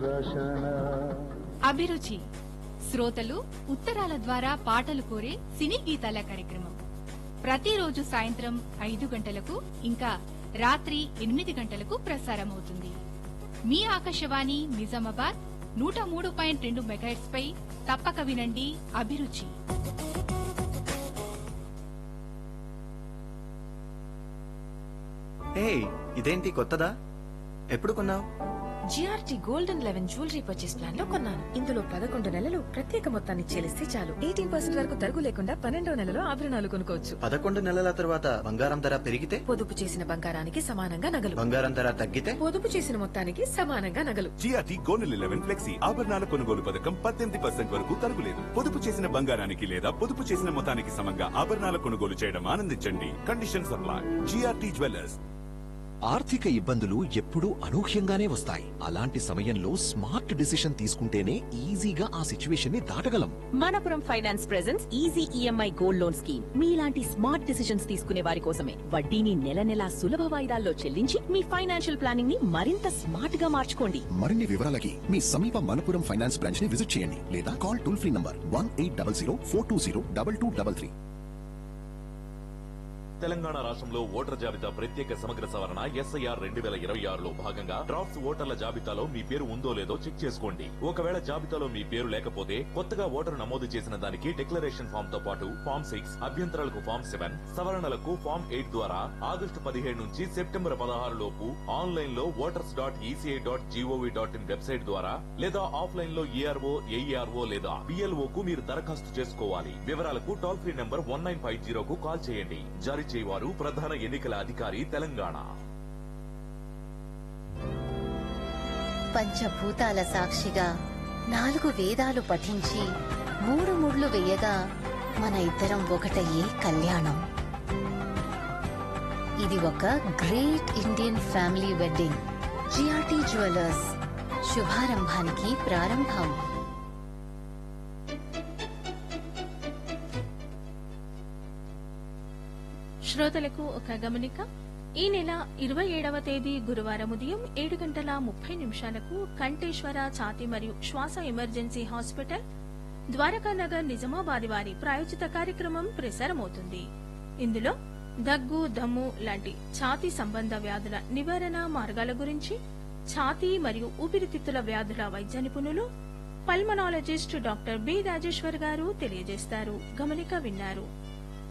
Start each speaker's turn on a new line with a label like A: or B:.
A: అభిరుచి శ్రోతలు ఉత్తరాల ద్వారా పాటలు కోరే సినీ గీతాల కార్యక్రమం ప్రతిరోజు సాయంత్రం ఐదు గంటలకు ఇంకా రాత్రి ఎనిమిది గంటలకు ప్రసారమవుతుంది మీ ఆకాశవాణి నిజామాబాద్ నూట మూడు పాయింట్ రెండు మెగాహెట్స్ పై తప్పక వినండి అభిరుచి
B: హే ఇదేంటి కొత్తదా ఎప్పుడు కొన్నావు
C: GRT golden eleven jewellery purchase plan లో కొన్నాను ఇందులో పదకొండు నెలలు ప్రత్యేక మొత్తాన్ని చెల్లిస్తే చాలు ఎయిటీన్ పర్సెంట్ వరకు తరుగు లేకుండా పన్నెండో నెలలో ఆభరణాలు కొనుక్కోవచ్చు
B: పదకొండు నెలల తర్వాత బంగారం ధర పెరిగితే
C: పొదుపు చేసిన బంగారానికి సమానంగా నగలు
B: బంగారం ధర తగ్గితే
C: పొదుపు చేసిన మొత్తానికి సమానంగా నగలు
D: జిఆర్టీ గోల్డెన్ లెవెన్ ఫ్లెక్సీ ఆభరణాల కొనుగోలు పథకం పద్దెనిమిది పర్సెంట్ వరకు తరుగులేదు పొదుపు చేసిన బంగారానికి లేదా పొదుపు చేసిన మొత్తానికి సమంగా ఆభరణాల కొనుగోలు చేయడం ఆనందించండి కండిషన్ సప్లై జిఆర్టీ జ్యువెలర్స్
E: ఆర్థిక ఇబ్బందులు ఎప్పుడూ అనూహ్యంగానే వస్తాయి అలాంటి సమయంలో స్మార్ట్ డిసిషన్ తీసుకుంటేనే ఈజీగా ఆ సిచ్యువేషన్ ని దాటగలం
F: Manappuram finance presence easy EMI gold loan scheme మీలాంటి స్మార్ట్ డిసిషన్స్ తీసుకునే వారి కోసమే వడ్డీని నెల నెలా సులభ వాయిదాల్లో చెల్లించి మీ ఫైనాన్షియల్ ప్లానింగ్ ని మరింత స్మార్ట్ గా మార్చుకోండి
E: మరిన్ని వివరాలకి మీ సమీప మనపురం ఫైనాన్స్ బ్రాంచ్ ని విజిట్ చేయండి లేదా call toll free number one eight double zero four two zero double two double three
G: Telangana రాష్ట్రంలో ఓటర్ జాబితా ప్రత్యేక సమగ్ర సవరణ ఎస్ఐఆర్ రెండు వేల ఇరవై ఆరులో భాగంగా డ్రాఫ్ట్స్ ఓటర్ల జాబితాలో మీ పేరు ఉందో లేదో చెక్ చేసుకోండి ఒకవేళ జాబితాలో మీ పేరు లేకపోతే కొత్తగా ఓటరు నమోదు చేసిన దానికి డిక్లరేషన్ ఫామ్ తో పాటు ఫామ్ సిక్స్ అభ్యంతరాలకు ఫామ్ సెవెన్ సవరణలకు ఫామ్ ఎయిట్ ద్వారా ఆగస్టు పదిహేడు నుంచి సెప్టెంబర్ పదహారు లోపు ఆన్లైన్ లో voters dot ECI dot GOV dot in website ద్వారా లేదా ఆఫ్లైన్ లో ఏఆర్ఓ ఏఈఆర్ఓ లేదా బిఎల్ఓ కు మీరు దరఖాస్తు చేసుకోవాలి వివరాలకు toll free number one nine five జీరోకు కాల్ చేయండి జారీ చేయవారు ప్రధాన ఎన్నికల అధికారి తెలంగాణ
H: పంచభూతాల సాక్షిగా నాలుగు వేదాలు పఠించి మూడు ముళ్ళు వేయగా మన ఇద్దరం ఒకటయ్యే కళ్యాణం ఇది ఒక great Indian family wedding GRT jewellers శుభారంభానికి ప్రారంభం
I: శ్రోతలకు ఒక గమనిక ఈ నెల ఇరవై ఏడవ తేదీ గురువారం ఉదయం ఏడు గంటల ముప్పై నిమిషాలకు కంఠేశ్వర ఛాతి మరియు శ్వాస ఎమర్జెన్సీ హాస్పిటల్ ద్వారకానగర్ నిజామాబాద్ వారి ప్రాయోజిత కార్యక్రమం ప్రసారమవుతుంది ఇందులో దగ్గు దమ్ము లాంటి ఛాతీ సంబంధ వ్యాధుల నివారణ మార్గాల గురించి ఛాతీ మరియు ఊపిరితిత్తుల వ్యాధుల వైద్య నిపుణులు పల్మనాలజిస్ట్ డాక్టర్ బి రాజేశ్వర్ గారు తెలియజేస్తారు గమనిక విన్నారు